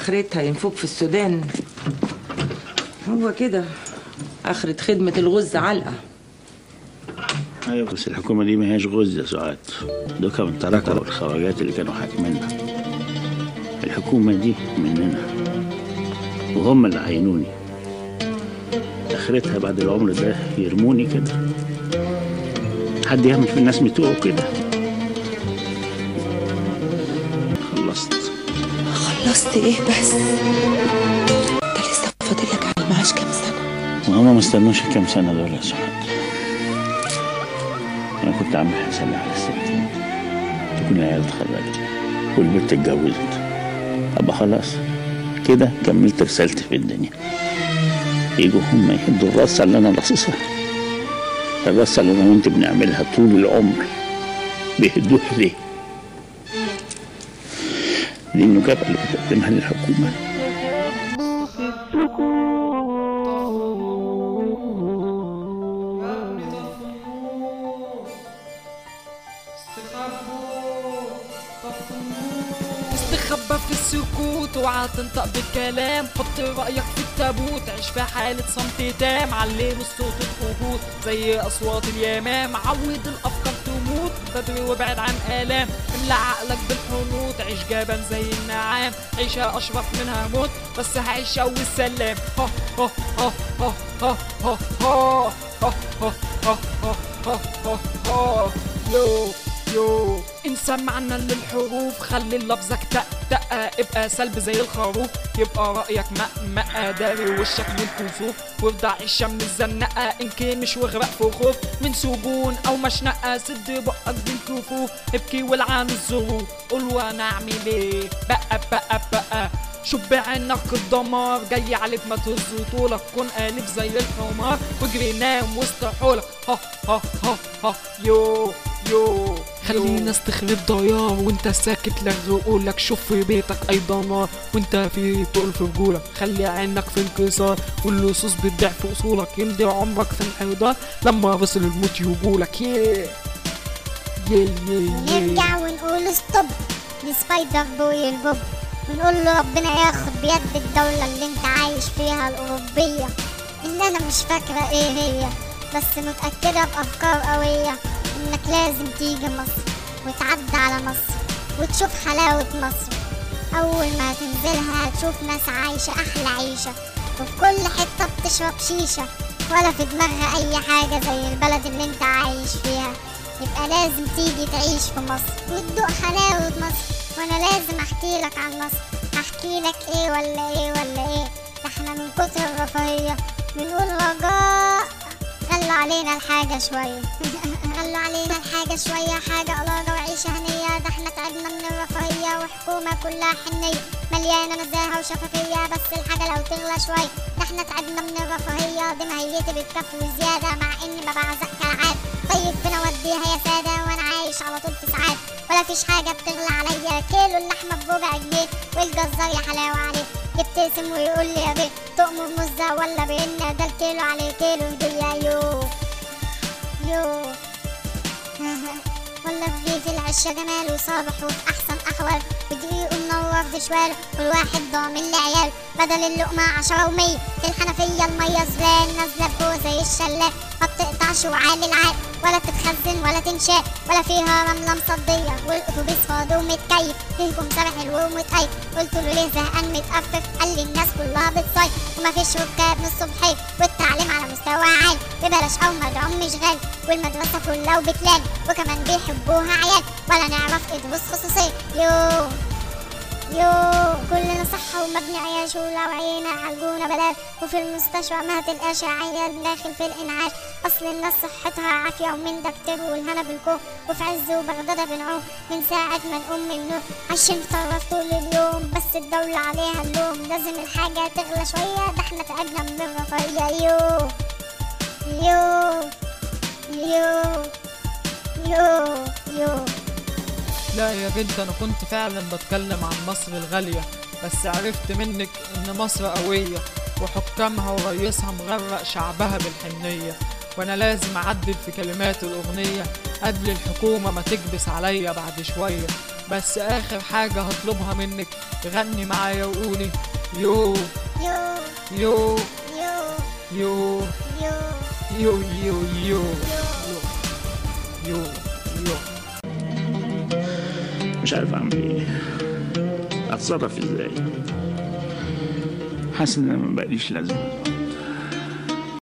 اخرتها ينفوك في السودان هو كده اخرة خدمة الغز علقة ايوه بس الحكومه دي ما هيش غز يا سعاد دول كانوا التركه والخواجات اللي كانوا حاكميننا الحكومه دي مننا وهم اللي عينوني اخرتها بعد العمر ده يرموني كده حد يعمل في الناس بتوعه كده خلصت خلصت ايه بس انت لسه فاضلك على المعاش كام سنة وهما ما استنوش كام سنه دول يا سعاد انا كنت عامل حسابي على الستين تكون العيال اتخرجت والبنت اتجوزت ابقى خلاص كده كملت رسالتي في الدنيا يجوا هم يهدوا الرصه اللي انا باصصها الرصه اللي انا وانت بنعملها طول العمر بيهدوها ليه؟ دي النجابه اللي بتقدمها للحكومه استخبى في السكوت اوعى تنطق بالكلام حط رأيك في التابوت عيش في حالة صمت تام علم الصوت الهبوط زي أصوات اليمام عود الأفكار تموت بدري وابعد عن آلام املى عقلك بالحنوط عيش جبان زي النعام عيشها أشرف منها موت بس هعيشها والسلام ها ها ها ها ها ها ها ها ها ها ها ها ها يو يو انسان معنى للحروف خلي اللفظك تق تق ابقى سلب زي الخروف يبقى رأيك مأ داري وشك من الكسوف وافضع عيشة من الزنقة ان كنش واغرق في خوف من سجون او مشنقة سد بقك بالكفوف ابكي والعن الظروف قول وانا اعمل ايه بقى بقى بقى شوف بعينك الدمار جاي عليك ما تهز طولك كن قالب زي الحمار واجري نام وسط حولك ها ها ها ها يو يو خلي الناس تخرب ضيار وانت ساكت لغي قولك شوف في بيتك ايضا نار وانت في طول في رجولك خلي عينك في انكسار واللصوص بتضيع في اصولك يمضي عمرك في انحدار لما رسل الموت يجولك يه يه يه يه نرجع ونقول ستوب لسبايدر بوي البوب ونقول له ربنا ياخد بيد الدولة اللي انت عايش فيها الأوروبية اللي أنا مش فاكرة ايه هي بس متأكدة بأفكار قوية إنك لازم تيجي مصر وتعدي على مصر وتشوف حلاوة مصر أول ما تنزلها هتشوف ناس عايشة أحلى عيشة وفي كل حتة بتشرب شيشة ولا في دماغها أي حاجة زي البلد اللي انت عايش فيها يبقى لازم تيجي تعيش في مصر وتدوق حلاوة مصر وانا لازم احكي لك عن مصر احكي لك ايه ولا ايه ولا ايه ده احنا من كتر الرفاهية بنقول رجاء غلوا علينا الحاجة شوية غلوا علينا الحاجة شوية حاجة قلاجة وعيشة هنية ده احنا تعبنا من الرفاهية وحكومة كلها حنية مليانة نزاهة وشفافية بس الحاجة لو تغلى شوية ده احنا تعبنا من الرفاهية دي ماهيتي بتكفي وزيادة مع اني ببعزق كالعادة طيب فين اوديها يا سادة وانا عايش على طول في سعادة ولا فيش حاجة بتغلى عليا كيلو اللحمة بربع جنيه والجزار يا حلاوة عليه يبتسم ويقول لي يا بيه تؤمر مزة ولا بإن ده الكيلو عليه كيلو هدية يو يو ولا في في العشة جمال وصابح وفي أحسن أحوال ودقيق منور في شواله والواحد ضامن لعيال بدل اللقمة عشرة ومية في الحنفية المية زبال نازلة فوق زي الشلال ما بتقطعش وعالي العال ولا تتخزن ولا تنشال ولا فيها رملة مصدية والأتوبيس فاضي ومتكيف فيكم سامح حلو ومتهيف قلت له ليه زهقان متقفف قال لي الناس كلها بتصيف ومفيش ركاب من الصبحية والتعليم على مستوى عالي ببلاش أو مدعوم مش غالي والمدرسة كلها وبتلالي وكمان بيحبوها عيال ولا نعرف إيه دروس خصوصية يو يو كلنا صحة ومبني عياش ولو عينا عالجونا بلاش وفي المستشفى ما تلقاش عيال داخل في الإنعاش أصل الناس صحتها عافية ومن ده كتير والهنا بالكوم وفي عز وبغدادة بنعوم من ساعة ما نقوم من النوم عايشين في طرف طول اليوم بس الدولة عليها اللوم لازم الحاجة تغلى شوية ده احنا تعبنا من الرفاهية يو يو يو يو يو لا يا بنت انا كنت فعلا بتكلم عن مصر الغالية بس عرفت منك ان مصر قوية وحكامها ورئيسها مغرق شعبها بالحنية وانا لازم اعدل في كلمات الاغنية قبل الحكومة ما تكبس عليا بعد شوية بس اخر حاجة هطلبها منك غني معايا وقولي يو يو يو يو يو يو يو يو يو يو يو مش عارف اعمل ايه اتصرف ازاي حاسس ان انا ما بقاليش لازمه